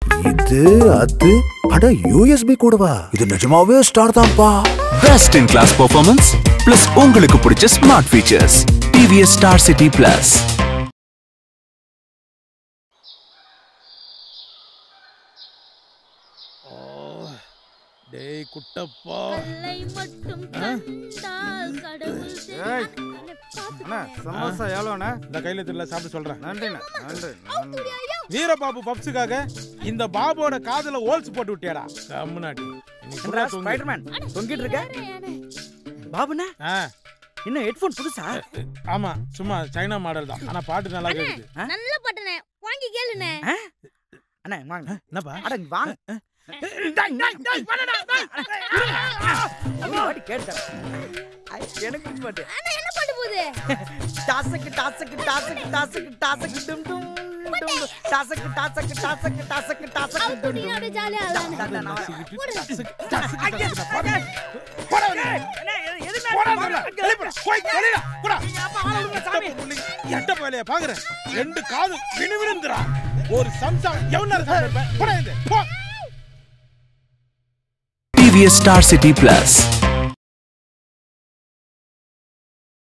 இது அது அட யூஎஸ்பி கூடவா இது நிஜமாவே ஸ்டார் தான்ப்பா best in class performance plus உங்களுக்கு பிடிச்ச smart features TVS star city plus டேய் குட்டப்பா கல்லை மட்டும் கண்டால் கடவுள் ஏய். அண்ணே, பாத்து அண்ணா சமோசா எவ்வளோண்ணா இந்த கையில தெரியல சாப்பிட்டு சொல்றேன் நன்றிண்ணா நன்றி நன்றி வீரபாபு பப்ஸுக்காக இந்த பாபோட காதுல ஹோல்ஸ் போட்டு விட்டியாடா கம்முனாட்டி இன்னைக்கு என்னடா, பூரா தூங்கு. ஸ்பைடர்மேன் தொங்கிட்டு இருக்க அண்ணே. பாபுண்ணா ஆ, இன்னும் ஹெட்ஃபோன் புதுசா ஆமா சும்மா சைனா மாடல் தான் ஆனா பாட்டு நல்லா கேக்குது நல்ல பட்டனே வாங்கி கேளுண்ணே அண்ணா வாங்க என்னப்பா அட இங்க வாங்க அப்படி வாடி கேட்டேன் ஐ, எனக்கு புரிய மாட்டேன் அண்ணா என்ன பண்ண போகுது டாசக்கு டாசக்கு டாசக்கு டாசக்கு டாசக்கு டும் டும் டும் டும். டாசக்கு டாசக்கு டாசக்கு டாசக்கு டாசக்கு டும் அவுத்துட்டீங்க டும் அப்படியே ஜாலியா ஆடலான்னு டா, டா, நான் வரேன். எட்ட வேலைய பாக்குறேன் ரெண்டு காது வினு வினுந்துறா ஒரு சம்சம் எவ்வளவு நேரம் சாப்பிட்டு இருப்ப? போடா இது, போ டிவிஎஸ் ஸ்டார் சிட்டி பிளஸ்